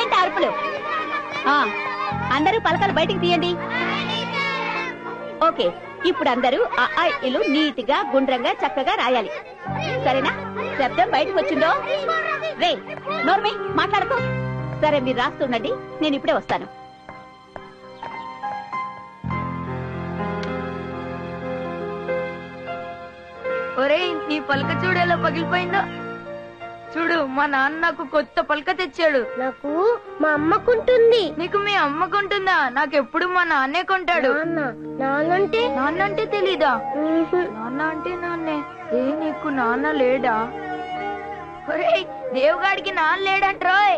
ఏంటి అరుపులు ఆ, అందరూ పలకలు బయటికి తీయండి ఓకే ఇప్పుడు అందరూ ఆ ఆ, ఇలు నీట్ గా గుండ్రంగా చక్కగా రాయాలి సరేనా శబ్దం బయటకు వచ్చిందో రే నోర్మి మాట్లాడుకో సరే మీరు రాస్తుండండి నేను ఇప్పుడే వస్తాను ఒరేయ్ నీ పలక చూడు ఎలా పగిలిపోయిందో చూడు మా నాన్న నాకు కొత్త పలక తెచ్చాడు నాకు మా అమ్మకుంటుంది నీకు మీ అమ్మ కొంటుందా నాకు ఎప్పుడు మా నాన్నే కొంటాడు నాన్న నాన్నంటే నాన్న అంటే తెలీదా ఊహు. నాన్న అంటే నాన్నే ఏ నీకు నాన్న లేడా ఒరేయ్ దేవుగాడికి నాన్న లేడంట్రోయ్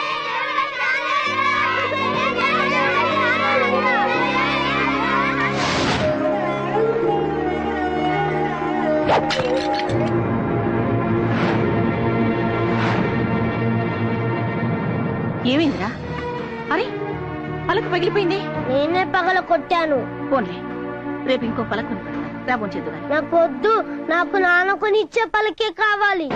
ఏమైందిరా అరే పలక పగిలిపోయింది నేనే పగల కొట్టాను పోన్లే రేపు ఇంకో పలక కొనుక్కొస్తా. రా బొంచేద్దు గాని నాకు వద్దు నాకు నాన్న కొని ఇచ్చే పలకే కావాలి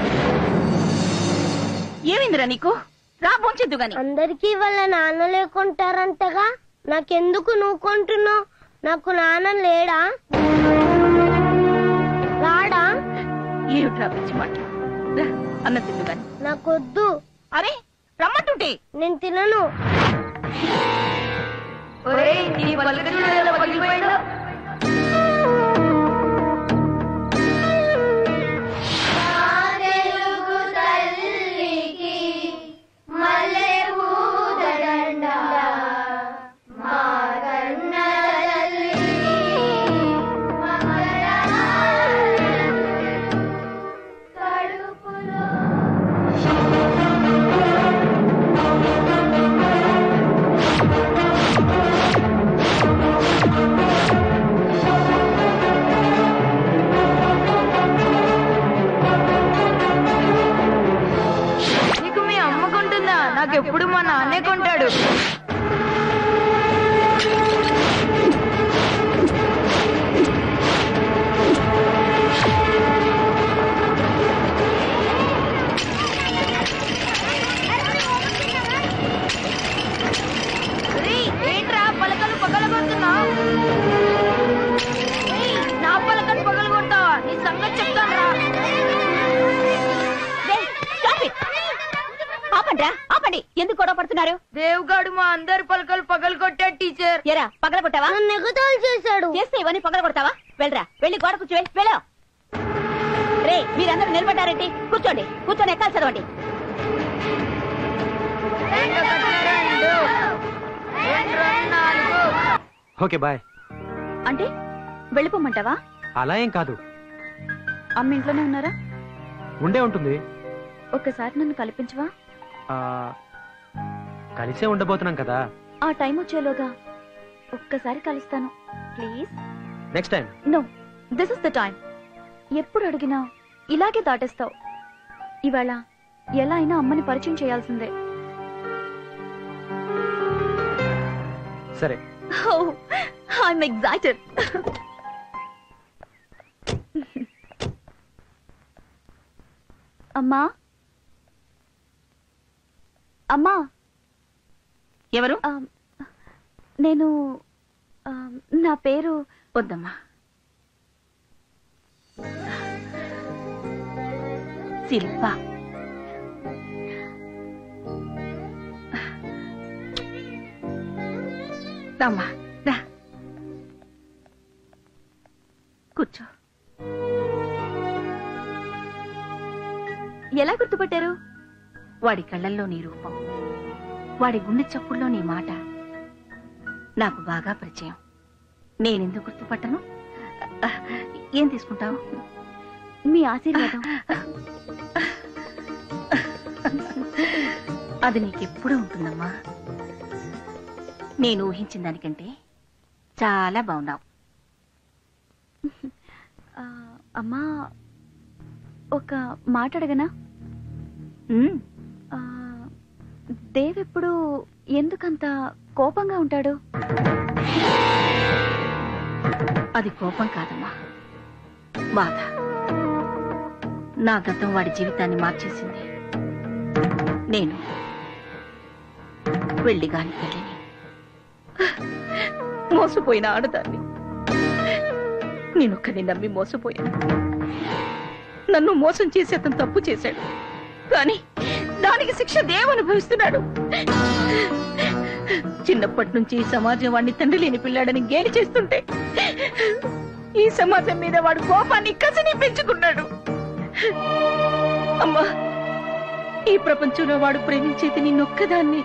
ఏమైందిరా నీకు రా బొంచేద్దు గాని అందరికీ వాళ్ళ నాన్న లేకుంటారంటగా నాకెందుకు నువ్వు కొంటున్నావు నాకు నాన్న లేడా రాడా ఏమిట్రా పిచ్చి మాట రా, అన్నం తిందు గాని నాకొద్దు అరే రమ్మంటుంటే నేను తినను ఒరేయ్ నీ పలక చూడు ఎలా పగిలిపోయిందో నీకు మీ అమ్మ కొంటుందా నాకు ఎప్పుడు మా నాన్నే కొంటాడు ఒరేయ్, ఏంట్రా పలకలు పగలగొడుతున్నావ్? ఏయ్, నా పలకలు పగలగొడతావా నీ సంగతి చెప్తాను రా రేయ్, stop it. ఆపండ్రా ఆపండి ఎందుకు గొడవ పడుతున్నారు దేవుగాడు మా అందరి పలకలు పగలగొట్టాడు టీచర్ ఎరా పగల కొట్టావా నన్ను ఎగతాళి చేశాడు చేస్తే ఇవన్నీ పగల కొడతావా వెళ్ళరా వెళ్ళి గోడ కూర్చో వెళ్ళి వెళ్ళో రే మీరందరూ నిలబడ్డారేంటి కూర్చోండి కూర్చొని ఎక్కాలి చదవండి రెండు, రెండు, నాలుగు. ఓకే బాయ్ అంటే వెళ్ళిపోమంటావా అలా ఏం కాదు అమ్మ ఇంట్లోనే ఉన్నారా ఉండే ఉంటుంది ఒక్కసారి నన్ను కల్పించవా ఆ, కలిసే ఉండబోతున్నాం కదా ఆ టైం వచ్చేలోగా ఒక్కసారి కలుస్తాను please next time no this is the time ఎప్పుడు అడిగినా ఇలాగే దాటేస్తావు ఇవాళ ఎలా అయినా అమ్మని పరిచయం చేయాల్సిందే సరే ఐఎమ్ ఎగ్జైటెడ్ అమ్మా అమ్మా ఎవరు ఆ, నేను ఆ, నా పేరు వద్దమ్మా శిల్ప రమ్మా రా కూర్చో ఎలా గుర్తుపట్టారు వాడి కళ్ళల్లో నీ రూపం వాడి గుండె చప్పుల్లో నీ మాట నాకు బాగా పరిచయం నేనెందుకు గుర్తుపట్టను ఏం తీసుకుంటావు మీ ఆశీర్వాదం అది నీకెప్పుడూ ఉంటుందమ్మా నేను ఊహించిన దానికంటే చాలా బాగున్నావు ఆ, అమ్మా ఒక మాట అడగనా ఉమ్, ఆ, దేవ్ ఎప్పుడు ఎందుకంత కోపంగా ఉంటాడు అది కోపం కాదమ్మా బాధ నా గతం వాడి జీవితాన్ని మార్చేసింది నేను వెళ్ళి గాని వెళ్ళని మోసపోయిన ఆడదాన్ని నేనొక్కని నమ్మి మోసపోయాను నన్ను మోసం చేసి అతను తప్పు చేశాడు కానీ దానికి శిక్ష దేవు అనుభవిస్తున్నాడు చిన్నప్పటి నుంచి ఈ సమాజం వాడిని తండ్రి లేని పిల్లాడని గేలి చేస్తుంటే ఈ సమాజం మీద వాడు కోపాన్ని కసిని పెంచుకున్నాడు అమ్మా ఈ ప్రపంచంలో వాడు ప్రేమించేది నిన్నొక్కదాన్ని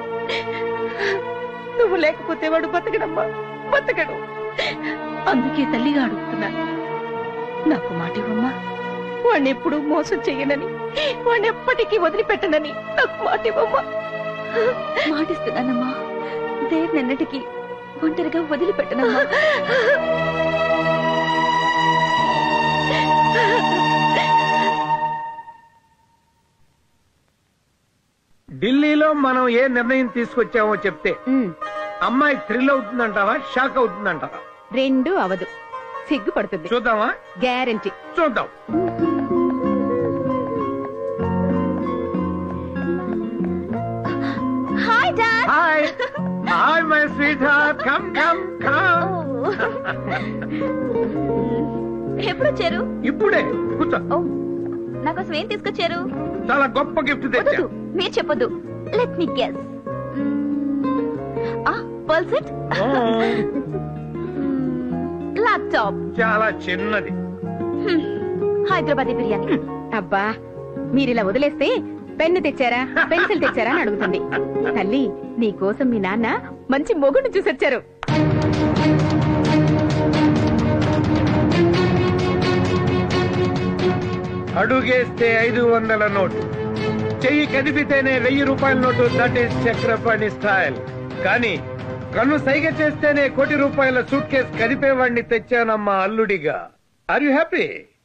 నువ్వు లేకపోతే వాడు బతకడమ్మా బతకడు అందుకే తల్లిగా అడుగుతున్నాను నాకు మాట ఇవ్వమ్మా వాడిని ఎప్పుడు మోసం చెయ్యనని వాడిని ఎప్పటికీ వదిలిపెట్టనని నాకు మాట ఇవ్వమ్మా మాటిస్తున్నానమ్మా దేవ్ నన్నటికి ఒంటరిగా వదిలిపెట్టనమ్మా ఢిల్లీలో మనం ఏ నిర్ణయం తీసుకొచ్చామో చెప్తే అమ్మాయి థ్రిల్ అవుతుందంటావా షాక్ అవుతుందంటావా రెండు అవదు సిగ్గుపడుతుంది చూద్దామా గ్యారంటీ చూద్దాం hi dad hi hi my sweetheart come come come ఎప్పుడు వచ్చారు ఇప్పుడే కూర్చో ఓ నాకోసం ఏం తీసుకొచ్చారు చాలా గొప్ప గిఫ్ట్ తెచ్చా వద్దు మీరు చెప్పొద్దు లెట్ మీ గెస్ ఆ పల్సెట్ ల్యాప్టాప్ చాలా చిన్నది హైదరాబాదీ బిర్యానీ అబ్బా మీరిలా వదిలేస్తే పెన్ను తెచ్చారా పెన్సిల్ తెచ్చారా అని అడుగుతుంది తల్లి నీ కోసం మీ నాన్న మంచి మొగుడు చూసొచ్చారు అడుగేస్తే ఐదు వందల నోటు చెయ్యి కదిపితేనే వెయ్యి రూపాయల note that is Chakrapani style కానీ కన్ను సైగ చేస్తేనే కోటి రూపాయల సూట్ కేసు కదిపేవాడిని తెచ్చానమ్మా అల్లుడిగా ఆర్ యు హ్యాపీ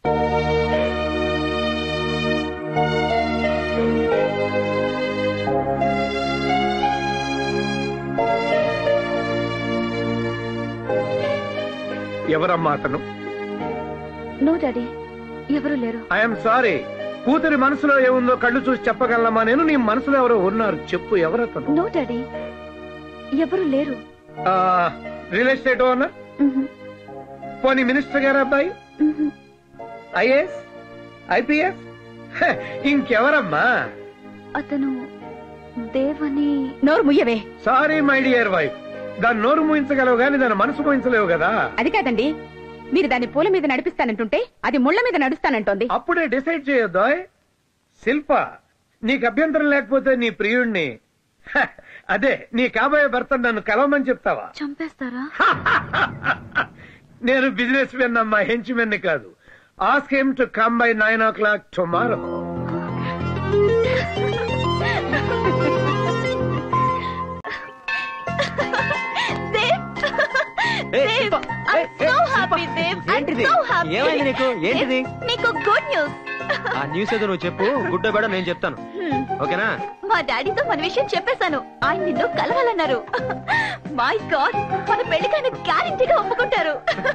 ఎవరమ్మా అతను నో డాడీ ఎవరు లేరు ఐఎమ్ సారీ కూతురి మనసులో ఏముందో కళ్ళు చూసి చెప్పగలమా నేను నీ మనసులో ఎవరో ఉన్నారు చెప్పు ఎవరతను నో డాడీ ఎవరు లేరు రియల్ ఎస్టేట్ ఓనర్ పోనీ మినిస్టర్ గారు అబ్బాయి ఐఏఎస్ ఐపీఎస్ ఇంకెవరమ్మా అతను దేవని నోరు ముయ్యవే సారీ మై డియర్ వైఫ్ దాని నోరు మూయించగలవు గాని దాని మనసు మూయించలేవు కదా అది కాదండి మీరు దాన్ని పూల మీద నడిపిస్తానంటుంటే అది ముళ్ళ మీద నడుస్తానంటోంది అప్పుడే డిసైడ్ చేయొద్దు శిల్ప నీకు అభ్యంతరం లేకపోతే నీ ప్రియుణ్ణి హ, అదే నీ కాబోయే భర్త నన్ను కలవమని చెప్తావా చంపేస్తారా నేను బిజినెస్ మెన్ అమ్మా హెంచ్ మెన్ కాదు ask him to come by nine o'clock tomorrow ఏంటిది ఏమైంది నీకు ఏంటిది నీకు గుడ్ న్యూస్ ఆ న్యూస్ ఏదో నువ్వు చెప్పు గుడ్డ కూడా నేను చెప్తాను ఓకేనా మా డాడీతో మన విషయం చెప్పేశాను ఆయన నిన్ను కలవాలన్నారు మై గాడ్ మన పెళ్లికైనా గ్యారంటీగా ఒప్పుకుంటారు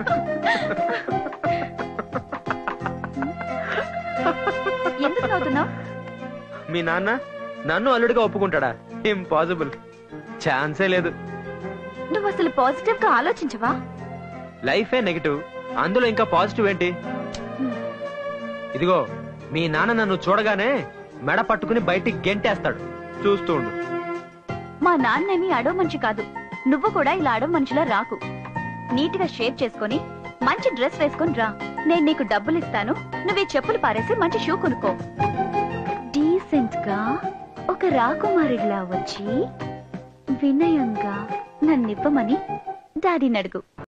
ఎందుకు నవ్వుతున్నావు మీ నాన్న నన్ను అల్లుడిగా ఒప్పుకుంటాడా ఇంపాసిబుల్ ఛాన్సే లేదు నువ్వు అసలు పాజిటివ్ గా ఆలోచించవా లైఫే నెగటివ్ అందులో ఇంకా పాజిటివ్ ఏంటి ఇదిగో మీ నాన్న నన్ను చూడగానే మెడ పట్టుకుని బయటికి గెంటేస్తాడు చూస్తూ ఉండు మా నాన్నేమి అడో మనిషి కాదు నువ్వు కూడా ఇలా అడో మనిషిలా రాకు నీట్ గా షేప్ చేసుకొని మంచి డ్రెస్ వేసుకొని రా నేను నీకు డబ్బులు ఇస్తాను నువ్వు ఈ చెప్పులు పారేసి మంచి షూ కొనుక్కో డీసెంట్ గా ఒక రాకుమారిలా వచ్చి వినయంగా నన్నివ్వమని డాడీని అడుగు